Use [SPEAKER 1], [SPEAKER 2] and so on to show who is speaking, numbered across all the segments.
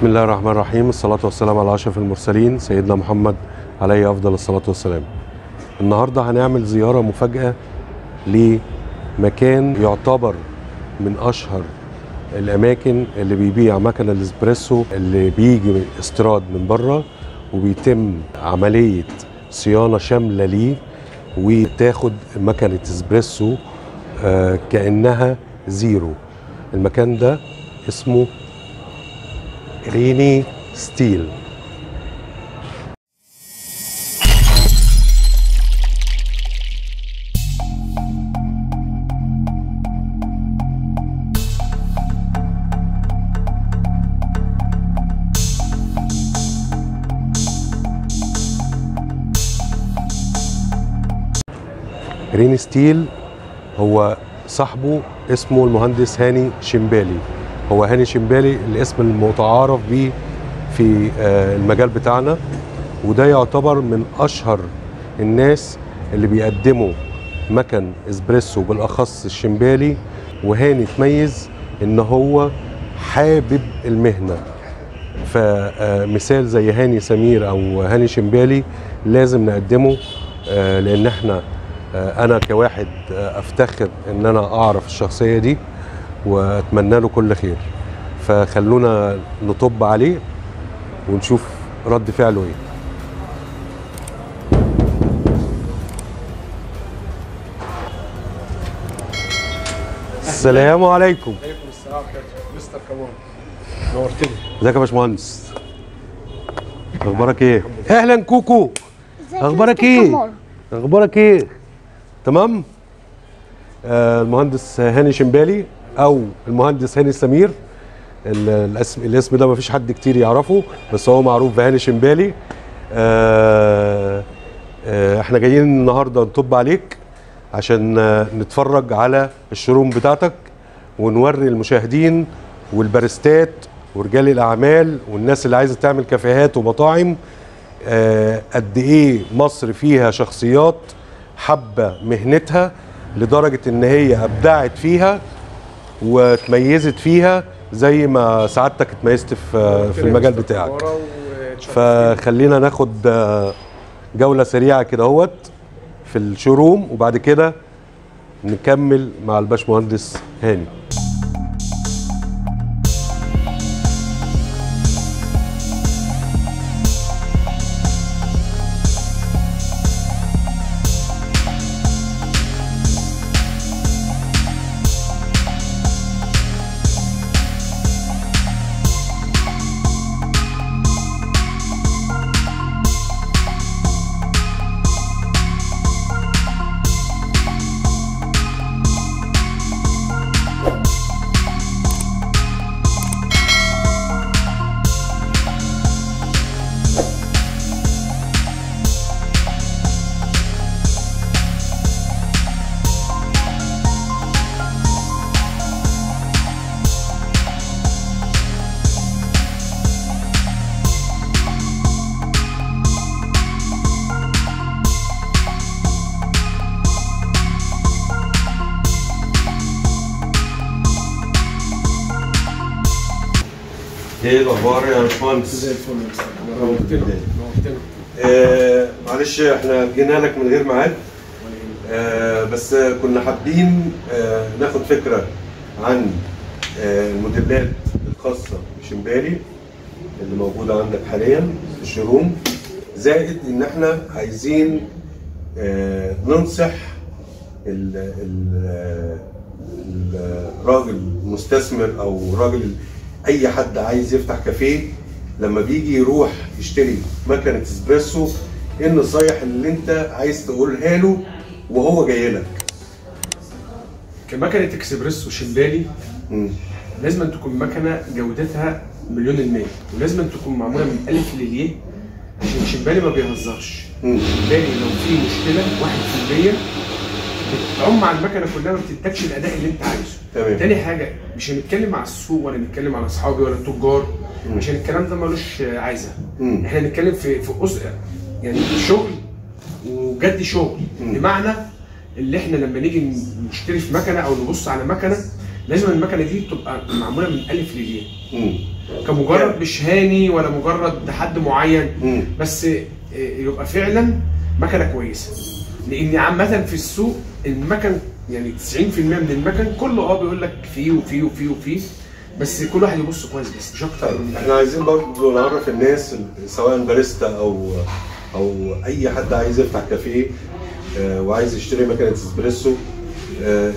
[SPEAKER 1] بسم الله الرحمن الرحيم الصلاة والسلام على أشرف المرسلين سيدنا محمد عليه أفضل الصلاة والسلام النهاردة هنعمل زيارة مفاجأة لمكان يعتبر من أشهر الأماكن اللي بيبيع مكن الإسبريسو اللي بيجي من استيراد من بره وبيتم عملية صيانة شاملة ليه وتاخد مكنة إسبريسو آه، كأنها زيرو المكان ده اسمه ريني ستيل ريني ستيل هو صاحبه اسمه المهندس هاني شمبالي هو هاني شمبالي الاسم المتعارف بيه في آه، المجال بتاعنا وده يعتبر من اشهر الناس اللي بيقدموا مكن اسبريسو بالاخص الشمبالي وهاني تميز ان هو حابب المهنه فمثال زي هاني سمير او هاني شمبالي لازم نقدمه آه، لان احنا آه، انا كواحد آه، افتخر ان انا اعرف الشخصيه دي واتمنى له كل خير فخلونا نطب عليه ونشوف رد فعله ايه السلام عليكم
[SPEAKER 2] عليكم السلام ورحمة الله مستر كمان نورتني
[SPEAKER 1] ازيك يا باشمهندس اخبارك ايه اهلا كوكو اخبارك ايه اخبارك ايه تمام آه المهندس هاني شمبالي او المهندس هاني سمير ال- الاسم الاسم ده مفيش حد كتير يعرفه بس هو معروف بهاني شمبالي آه آه احنا جايين النهارده نطب عليك عشان آه، نتفرج على الشروم بتاعتك ونوري المشاهدين والباريستات ورجال الاعمال والناس اللي عايزه تعمل كافيهات ومطاعم آه، قد ايه مصر فيها شخصيات حابه مهنتها لدرجه ان هي ابدعت فيها وتميزت فيها زي ما سعادتك اتميزت في في المجال بتاعك فخلينا ناخد آه، جوله سريعه كده اهوت في الشوروم وبعد كده نكمل مع الباشمهندس هاني ايه الاخبار يا باشمهندس
[SPEAKER 2] زي الفل يا مستر كمان نورتني نورتني
[SPEAKER 1] آه معلش احنا جينا لك من غير ميعاد آه بس كنا حابين آه ناخد فكره عن آه الموديلات الخاصه بشمبالي اللي موجوده عندك حاليا في الشروم زائد ان احنا عايزين آه ننصح ال- ال- الراجل مستثمر او راجل اي حد عايز يفتح كافيه لما بيجي يروح يشتري مكنه اسبريسو ايه النصايح اللي انت عايز تقولها له وهو جاي لك
[SPEAKER 2] كمكنة اكسبريسو شمبالي
[SPEAKER 1] مم.
[SPEAKER 2] لازم تكون مكنة جودتها مليون المية ولازم تكون معمولة من ألف لليه عشان شمبالي ما بيهزرش
[SPEAKER 1] مم.
[SPEAKER 2] شمبالي لو في مشكلة واحد في المية بتعم على المكنة كلها ما بتدكش الأداء اللي أنت عايزه
[SPEAKER 1] تمام.
[SPEAKER 2] تاني حاجة مش هنتكلم على السوق ولا نتكلم على أصحابي ولا التجار عشان الكلام ده ملوش عايزة
[SPEAKER 1] مم.
[SPEAKER 2] احنا نتكلم في في أس... يعني شغل وجد شغل
[SPEAKER 1] مم.
[SPEAKER 2] بمعنى اللي احنا لما نيجي نشتري في مكنه او نبص على مكنه لازم المكنه دي تبقى معموله من الف للياء
[SPEAKER 1] مم.
[SPEAKER 2] كمجرد مش هاني ولا مجرد حد معين
[SPEAKER 1] مم.
[SPEAKER 2] بس آه، يبقى فعلا مكنه كويسه لان عامه في السوق المكن يعني 90% من المكن كله اه بيقول لك فيه وفيه وفيه وفيه بس كل واحد يبص كويس بس مش اكتر من
[SPEAKER 1] احنا عايزين برضه نعرف الناس سواء باريستا او او اي حد عايز يفتح كافيه آه، وعايز يشتري مكنه اسبريسو آه،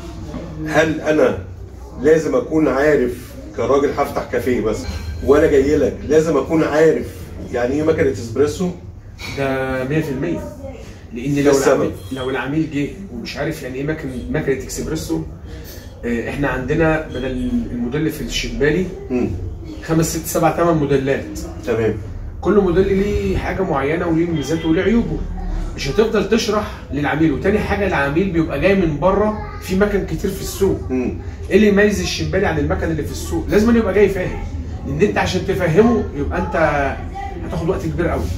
[SPEAKER 1] هل انا لازم اكون عارف كراجل هفتح كافيه بس وانا جاي لك لازم اكون عارف يعني ايه مكنه اسبريسو
[SPEAKER 2] ده 100% لان لو
[SPEAKER 1] السبب؟
[SPEAKER 2] العميل لو العميل جه ومش عارف يعني ايه مكن مكنه اكسبريسو آه، احنا عندنا بدل الموديل في الشبالي
[SPEAKER 1] مم.
[SPEAKER 2] خمس ست سبع ثمان موديلات
[SPEAKER 1] تمام
[SPEAKER 2] كل موديل ليه حاجه معينه وليه ميزاته وليه عيوبه مش هتفضل تشرح للعميل وتاني حاجه العميل بيبقى جاي من بره في مكن كتير في السوق
[SPEAKER 1] مم.
[SPEAKER 2] ايه اللي يميز الشمبالي عن المكن اللي في السوق لازم يبقى جاي فاهم لان انت عشان تفهمه يبقى انت هتاخد وقت كبير قوي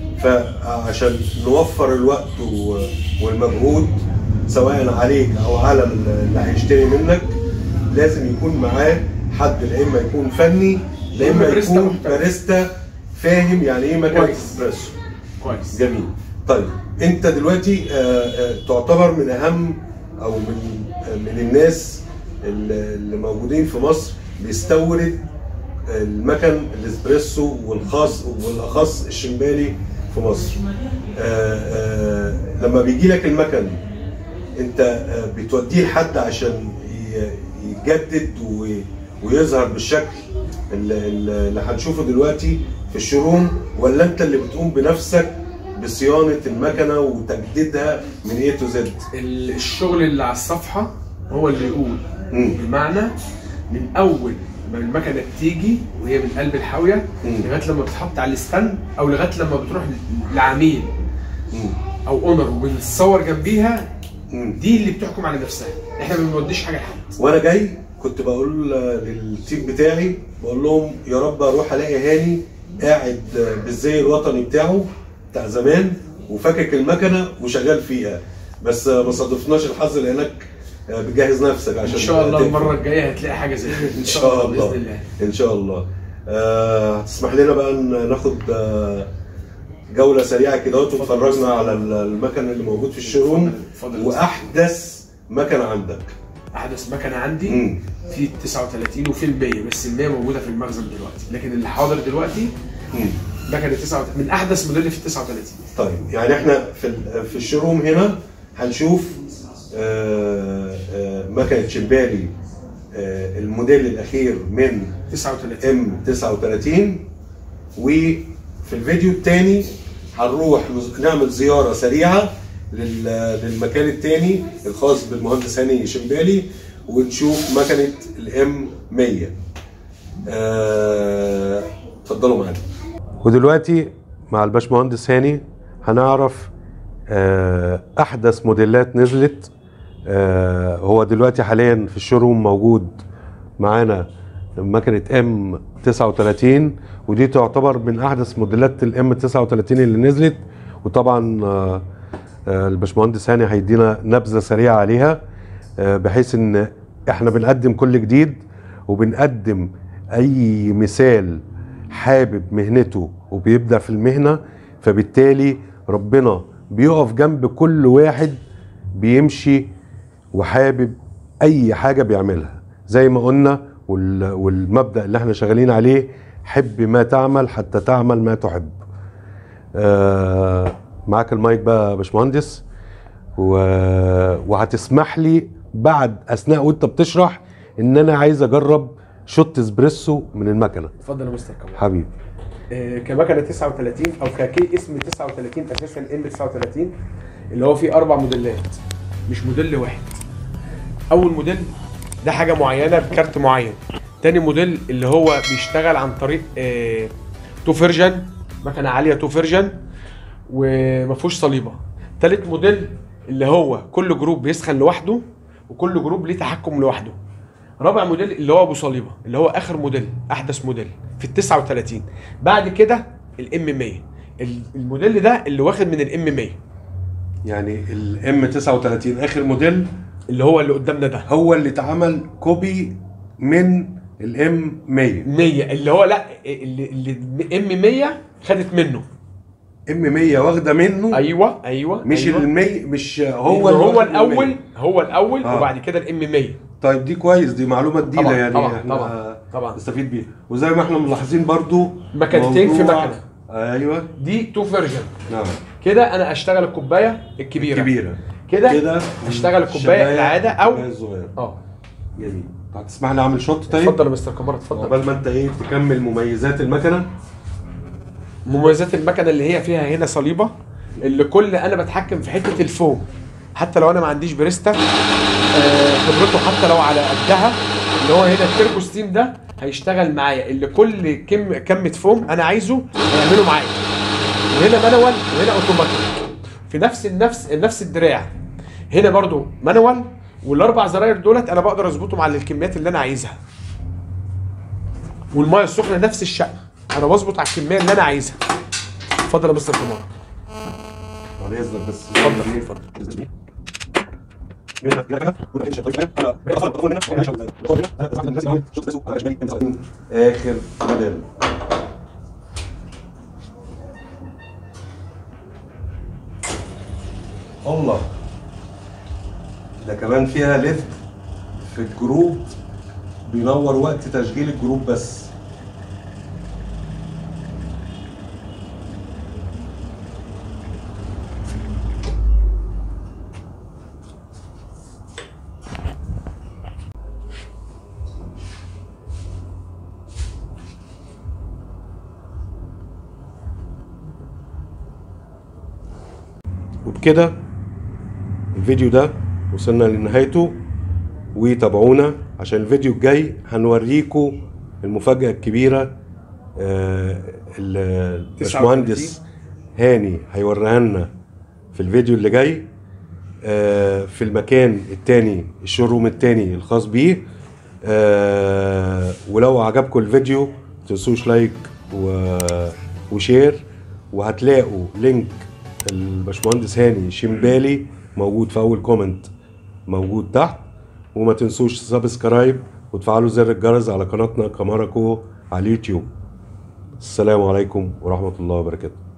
[SPEAKER 1] فعشان نوفر الوقت و- والمجهود سواء عليك او على اللي هيشتري منك لازم يكون معاه حد لا اما يكون فني لا اما
[SPEAKER 2] باريستا
[SPEAKER 1] يكون
[SPEAKER 2] محترف.
[SPEAKER 1] باريستا فاهم يعني ايه مكنه
[SPEAKER 2] كويس.
[SPEAKER 1] اسبريسو
[SPEAKER 2] كويس
[SPEAKER 1] جميل طيب انت دلوقتي آه، آه، تعتبر من اهم او من آه، من الناس اللي اللي موجودين في مصر بيستورد المكن الاسبريسو والخاص والاخص الشمبالي في مصر آه، آه، لما بيجي لك المكن انت آه، بتوديه لحد عشان ي- يتجدد و- ويظهر بالشكل اللي, اللي هنشوفه دلوقتي في الشروم ولا انت اللي بتقوم بنفسك بصيانه المكنه وتجديدها من A to Z
[SPEAKER 2] ال- الشغل اللي على الصفحه هو اللي يقول
[SPEAKER 1] مم.
[SPEAKER 2] بمعنى من اول ما المكنه بتيجي وهي من قلب الحاويه
[SPEAKER 1] مم.
[SPEAKER 2] لغايه لما بتحط على الستاند او لغايه لما بتروح لعميل
[SPEAKER 1] مم.
[SPEAKER 2] او اونر وبنتصور جنبيها
[SPEAKER 1] مم.
[SPEAKER 2] دي اللي بتحكم على نفسها احنا ما بنوديش حاجه لحد
[SPEAKER 1] وانا جاي كنت بقول آه، للتيم بتاعي بقول لهم يا رب اروح الاقي هاني قاعد آه، بالزي الوطني بتاعه بتاع زمان وفكك المكنه وشغال فيها بس آه، ما صادفناش الحظ لانك آه، بتجهز نفسك عشان
[SPEAKER 2] ان شاء الله
[SPEAKER 1] تقفل.
[SPEAKER 2] المره الجايه هتلاقي حاجه زي كده
[SPEAKER 1] ان شاء الله
[SPEAKER 2] باذن الله
[SPEAKER 1] ان شاء الله آه، هتسمح لنا بقى ان ناخد آه، جوله سريعه كده وتفرجنا على المكن اللي موجود في الشوروم
[SPEAKER 2] اتفضل.
[SPEAKER 1] واحدث مكن عندك
[SPEAKER 2] احدث مكنه عندي
[SPEAKER 1] مم.
[SPEAKER 2] في 39 وفي ال 100 بس ال 100 موجوده في المخزن دلوقتي لكن اللي حاضر دلوقتي
[SPEAKER 1] مم.
[SPEAKER 2] مكنه 39 من احدث موديل في ال 39
[SPEAKER 1] طيب يعني احنا في ال- في الشوروم هنا هنشوف آه، آه، مكنه شمبالي آه، الموديل الاخير من
[SPEAKER 2] 39
[SPEAKER 1] ام 39 وفي الفيديو الثاني هنروح نز- نعمل زياره سريعه لل- للمكان الثاني الخاص بالمهندس هاني شمبالي ونشوف مكنه الام 100 آه، اتفضلوا معانا ودلوقتي مع الباشمهندس هاني هنعرف آه، احدث موديلات نزلت آه، هو دلوقتي حاليا في الشوروم موجود معانا مكنه ام 39 ودي تعتبر من احدث موديلات الام 39 اللي نزلت وطبعا آه، آه، الباشمهندس هاني هيدينا نبذه سريعه عليها آه، بحيث ان احنا بنقدم كل جديد وبنقدم اي مثال حابب مهنته وبيبدع في المهنه فبالتالي ربنا بيقف جنب كل واحد بيمشي وحابب اي حاجه بيعملها زي ما قلنا وال- والمبدا اللي احنا شغالين عليه حب ما تعمل حتى تعمل ما تحب آه معاك المايك بقى يا باشمهندس و... وهتسمح لي بعد اثناء وانت بتشرح ان انا عايز اجرب شوت اسبريسو من المكنه
[SPEAKER 2] اتفضل يا مستر كمان
[SPEAKER 1] حبيبي
[SPEAKER 2] آه، كمكنه 39 او ككي اسم 39 اساسا ام 39 اللي هو فيه اربع موديلات مش موديل واحد اول موديل ده حاجه معينه بكارت معين تاني موديل اللي هو بيشتغل عن طريق آه، تو فيرجن مكنه عاليه تو فيرجن وما فيهوش صليبه تالت موديل اللي هو كل جروب بيسخن لوحده وكل جروب ليه تحكم لوحده رابع موديل اللي هو ابو صليبه اللي هو اخر موديل احدث موديل في ال 39 بعد كده الام 100 ال- الموديل ده اللي واخد من الام 100
[SPEAKER 1] يعني الام 39 اخر موديل
[SPEAKER 2] اللي هو اللي قدامنا ده
[SPEAKER 1] هو اللي اتعمل كوبي من الام 100
[SPEAKER 2] 100 اللي هو لا اللي اللي ام 100 خدت منه
[SPEAKER 1] ام 100 واخده منه
[SPEAKER 2] ايوه ايوه
[SPEAKER 1] مش
[SPEAKER 2] أيوة.
[SPEAKER 1] ال 100 مش هو
[SPEAKER 2] هو
[SPEAKER 1] اللي
[SPEAKER 2] هو
[SPEAKER 1] واخد ال 100.
[SPEAKER 2] الاول هو الاول
[SPEAKER 1] آه.
[SPEAKER 2] وبعد كده الام 100
[SPEAKER 1] طيب دي كويس دي معلومه جديده
[SPEAKER 2] طبعاً،
[SPEAKER 1] يعني
[SPEAKER 2] طبعاً،
[SPEAKER 1] احنا
[SPEAKER 2] طبعاً، طبعاً.
[SPEAKER 1] نستفيد بيها وزي ما احنا ملاحظين برضو
[SPEAKER 2] مكانتين في
[SPEAKER 1] موضوع-
[SPEAKER 2] مكنة.
[SPEAKER 1] ايوه
[SPEAKER 2] دي تو فيرجن
[SPEAKER 1] نعم
[SPEAKER 2] كده انا اشتغل الكوبايه الكبيره
[SPEAKER 1] كبيره
[SPEAKER 2] كده
[SPEAKER 1] كده
[SPEAKER 2] اشتغل الكوبايه
[SPEAKER 1] الشباية-
[SPEAKER 2] العاده او
[SPEAKER 1] الكوباية الصغيره
[SPEAKER 2] اه
[SPEAKER 1] جميل هتسمح لي اعمل شوت طيب
[SPEAKER 2] اتفضل يا مستر كمار اتفضل
[SPEAKER 1] قبل ما انت ايه تكمل مميزات المكنه
[SPEAKER 2] مميزات المكنه اللي هي فيها هنا صليبه اللي كل انا بتحكم في حته الفوم حتى لو انا ما عنديش بريستا آه، خبرته حتى لو على قدها اللي هو هنا التربو ستيم ده هيشتغل معايا اللي كل كم كمه فوم انا عايزه هيعمله معايا وهنا مانوال وهنا اوتوماتيك في نفس النفس نفس الدراع هنا برضو مانوال والاربع زراير دولت انا بقدر اظبطهم على الكميات اللي انا عايزها والميه السخنه نفس الشأن انا بظبط على الكميه اللي انا عايزها اتفضل يا مستر كمار
[SPEAKER 1] بعد اذنك بس
[SPEAKER 2] اتفضل اتفضل
[SPEAKER 1] اخر موديل الله ده كمان فيها ليفت في الجروب بينور وقت تشغيل الجروب بس وبكده الفيديو ده وصلنا لنهايته وتابعونا عشان الفيديو الجاي هنوريكم المفاجأة الكبيرة آه، ال- الباشمهندس هاني هيوريها لنا في الفيديو اللي جاي آه، في المكان التاني الشوروم التاني الخاص بيه آه، ولو عجبكم الفيديو متنسوش لايك و... وشير وهتلاقوا لينك الباشمهندس هاني شمبالي موجود في اول كومنت موجود تحت وما تنسوش سبسكرايب وتفعلوا زر الجرس على قناتنا كماركو على اليوتيوب السلام عليكم ورحمة الله وبركاته